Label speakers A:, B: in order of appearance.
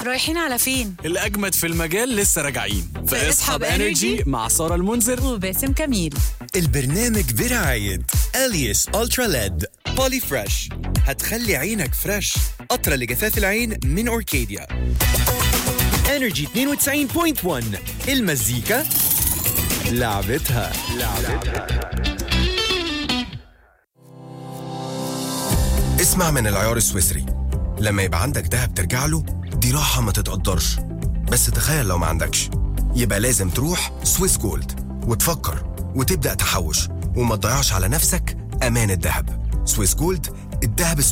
A: رايحين على فين؟
B: الأجمد في المجال لسه راجعين
A: في
B: في
A: اسحب
B: اسحب انرجي
A: Energy
B: مع سارة المنذر
A: وباسم كميل
C: البرنامج برعاية أليس ألترا ليد بولي فريش هتخلي عينك فريش قطرة لجفاف العين من أوركيديا انرجي 92.1 المزيكا لعبتها
D: اسمع من العيار السويسري لما يبقى عندك دهب ترجع له دي راحة ما تتقدرش بس تخيل لو ما عندكش يبقى لازم تروح سويس جولد وتفكر وتبدأ تحوش وما تضيعش على نفسك أمان الذهب سويس جولد الذهب